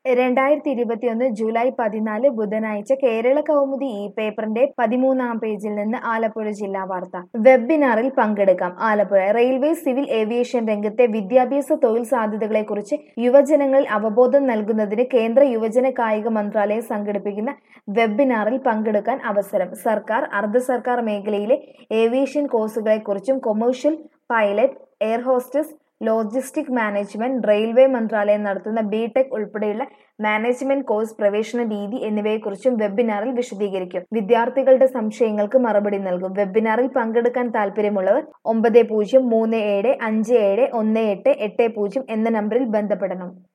രണ്ടായിരത്തി ഇരുപത്തിയൊന്ന് ജൂലൈ പതിനാല് ബുധനാഴ്ച കേരള കൗമുദി ഈ പേപ്പറിന്റെ പതിമൂന്നാം പേജിൽ നിന്ന് ആലപ്പുഴ ജില്ലാ വാർത്ത വെബിനാറിൽ പങ്കെടുക്കാം ആലപ്പുഴ റെയിൽവേ സിവിൽ ഏവിയേഷൻ രംഗത്തെ വിദ്യാഭ്യാസ തൊഴിൽ സാധ്യതകളെക്കുറിച്ച് യുവജനങ്ങളിൽ അവബോധം നൽകുന്നതിന് കേന്ദ്ര യുവജന കായിക മന്ത്രാലയം സംഘടിപ്പിക്കുന്ന വെബിനാറിൽ പങ്കെടുക്കാൻ അവസരം സർക്കാർ അർദ്ധ സർക്കാർ മേഖലയിലെ ഏവിയേഷൻ കോഴ്സുകളെക്കുറിച്ചും commercial pilot air hostess logistic management railway മന്ത്രാലയം നടത്തുന്ന ബി ടെക് ഉൾപ്പെടെയുള്ള മാനേജ്മെന്റ് കോഴ്സ് പ്രവേശന രീതി എന്നിവയെക്കുറിച്ചും വെബിനാറിൽ വിശദീകരിക്കും വിദ്യാർത്ഥികളുടെ സംശയങ്ങൾക്ക് മറുപടി നൽകും വെബിനാറിൽ പങ്കെടുക്കാൻ താല്പര്യമുള്ളവർ ഒമ്പത് പൂജ്യം മൂന്ന് ഏഴ് അഞ്ച് ഏഴ് ഒന്ന് എട്ട് എട്ട് പൂജ്യം എന്ന നമ്പറിൽ ബന്ധപ്പെടണം